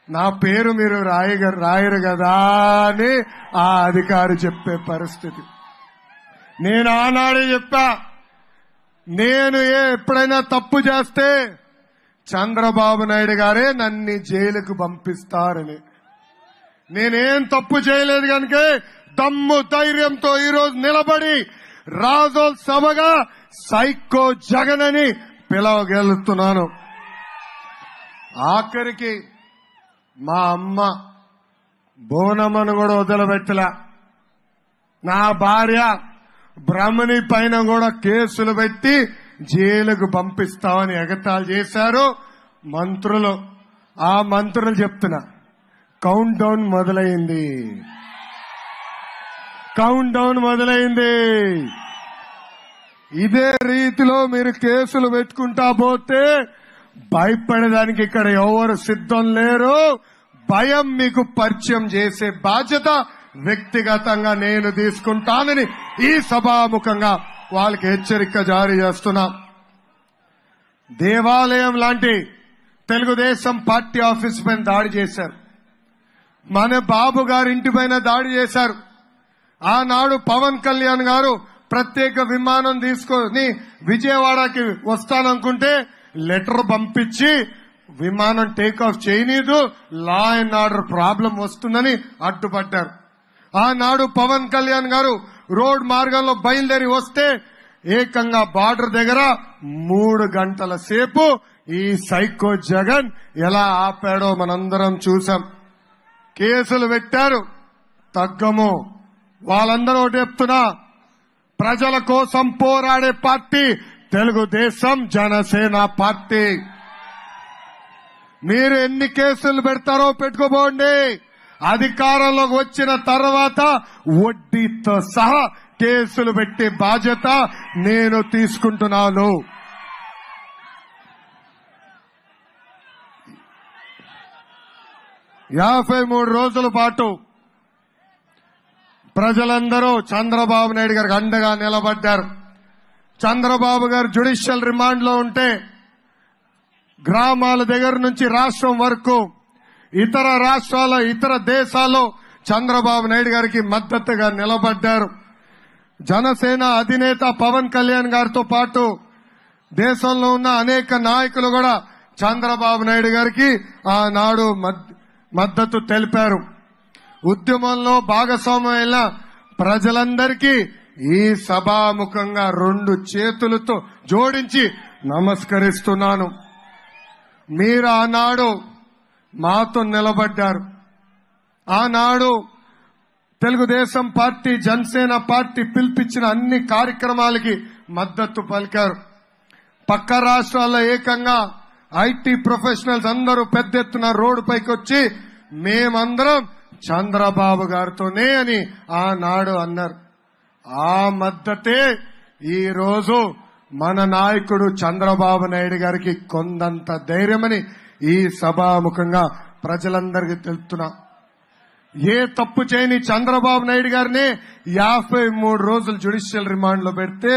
నా పేరు మీరు రాయగ రాయరు కదా అని ఆ అధికారి చెప్పే పరిస్థితి నేను ఆనాడే చెప్పా నేను ఏ ఎప్పుడైనా తప్పు చేస్తే చంద్రబాబు నాయుడు గారే నన్ను జైలుకు పంపిస్తారని నేనేం తప్పు చేయలేదు కనుక దమ్ము ధైర్యంతో ఈరోజు నిలబడి రాజోత్సవగా సైకో జగన్ అని పిలవగలుగుతున్నాను ఆఖరికి మా అమ్మ బోనమ్మను కూడా వదిలిపెట్టలే నా భార్య బ్రహ్మణి పైన కూడా కేసులు పెట్టి జైలుకు పంపిస్తామని ఎగతాళి చేశారు మంత్రులు ఆ మంత్రులు చెప్తున్నా కౌంట్ డౌన్ మొదలైంది కౌంట్ డౌన్ మొదలైంది ఇదే రీతిలో మీరు కేసులు పెట్టుకుంటా పోతే భయపడడానికి ఇక్కడ ఎవరు సిద్ధం లేరు భయం మీకు పరిచయం చేసే బాధ్యత వ్యక్తిగతంగా నేను తీసుకుంటానని ఈ సభాముఖంగా వాళ్ళకి హెచ్చరిక జారీ చేస్తున్నా దేవాలయం లాంటి తెలుగుదేశం పార్టీ ఆఫీస్ పైన దాడి చేశారు మన బాబు గారి ఇంటి పైన దాడి చేశారు ఆనాడు పవన్ కళ్యాణ్ గారు ప్రత్యేక విమానం తీసుకొని విజయవాడకి వస్తాననుకుంటే లెటర్ పంపించి విమానం టేక్ ఆఫ్ చేయనీదు లా అండ్ ఆర్డర్ ప్రాబ్లం వస్తుందని అడ్డుపడ్డారు ఆనాడు పవన్ కళ్యాణ్ గారు రోడ్ మార్గంలో బయలుదేరి వస్తే ఏకంగా బార్డర్ దగ్గర మూడు గంటల సేపు ఈ సైకో జగన్ ఎలా ఆపాడో మనందరం చూసాం కేసులు పెట్టారు తగ్గము వాళ్ళందరూ ఒకటి చెప్తున్నా ప్రజల కోసం పోరాడే పార్టీ తెలుగుదేశం జనసేన పార్టీ మీరు ఎన్ని కేసులు పెడతారో పెట్టుకోబోండి అధికారంలోకి వచ్చిన తర్వాత వడ్డీతో సహా కేసులు పెట్టే బాధ్యత నేను తీసుకుంటున్నాను యాభై మూడు రోజుల పాటు ప్రజలందరూ చంద్రబాబు నాయుడు గారికి అండగా నిలబడ్డారు చంద్రబాబు గారు జ్యుడిషియల్ రిమాండ్ లో ఉంటే గ్రామాల దగ్గర నుంచి రాష్ట్రం వరకు ఇతర రాష్ట్రాల ఇతర దేశాల్లో చంద్రబాబు నాయుడు గారికి మద్దతుగా నిలబడ్డారు జనసేన అధినేత పవన్ కళ్యాణ్ గారితో పాటు దేశంలో ఉన్న అనేక నాయకులు కూడా చంద్రబాబు నాయుడు గారికి ఆనాడు మద్- మద్దతు తెలిపారు ఉద్యమంలో భాగస్వామ్యమైన ప్రజలందరికీ ఈ సభాముఖంగా రెండు చేతులతో జోడించి నమస్కరిస్తున్నాను మీరు ఆనాడు మాతో నిలబడ్డారు ఆనాడు తెలుగుదేశం పార్టీ జనసేన పార్టీ పిలిపించిన అన్ని కార్యక్రమాలకి మద్దతు పలికారు పక్క రాష్ట్రాల్లో ఏకంగా ఐటీ ప్రొఫెషనల్స్ అందరూ పెద్ద ఎత్తున రోడ్డు పైకి వచ్చి మేమందరం చంద్రబాబు గారితోనే అని ఆనాడు అన్నారు ఆ మద్దతే ఈ రోజు మన నాయకుడు చంద్రబాబు నాయుడు గారికి కొందంత ధైర్యమని ఈ సభాముఖంగా ప్రజలందరికీ తెలుపుతున్నా ఏ తప్పు చేయని చంద్రబాబు నాయుడు గారిని యాభై మూడు రోజులు జ్యుడిషియల్ రిమాండ్ లో పెడితే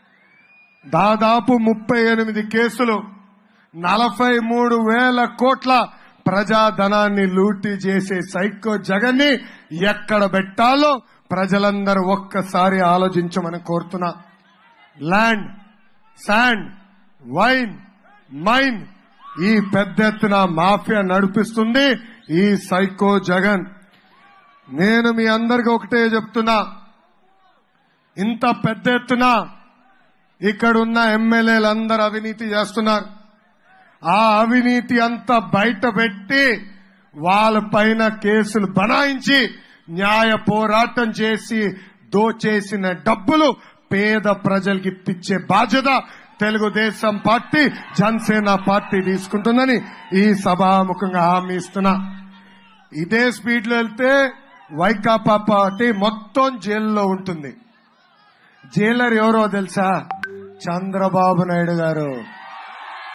దాదాపు ముప్పై ఎనిమిది కేసులు నలభై మూడు వేల కోట్ల ప్రజాధనాన్ని లూటీ చేసే సైకో జగన్ని ఎక్కడ పెట్టాలో ప్రజలందరూ ఒక్కసారి ఆలోచించమని కోరుతున్నా ల్యాండ్ శాండ్ వైన్ మైన్ ఈ పెద్ద ఎత్తున మాఫియా నడిపిస్తుంది ఈ సైకో జగన్ నేను మీ అందరికి ఒకటే చెప్తున్నా ఇంత పెద్ద ఎత్తున ఇక్కడున్న ఎమ్మెల్యేలు అందరు అవినీతి చేస్తున్నారు ఆ అవినీతి అంతా బయట పెట్టి వాళ్ళ పైన కేసులు బనాయించి న్యాయ పోరాటం చేసి దోచేసిన డబ్బులు పేద ప్రజలకి ఇప్పించే బాధ్యత తెలుగుదేశం పార్టీ జనసేన పార్టీ తీసుకుంటుందని ఈ సభాముఖంగా హామీ ఇస్తున్నా ఇదే స్పీడ్ లో వెళ్తే వైకాపా పార్టీ మొత్తం జైల్లో ఉంటుంది జైలర్ ఎవరో తెలుసా చంద్రబాబు నాయుడు గారు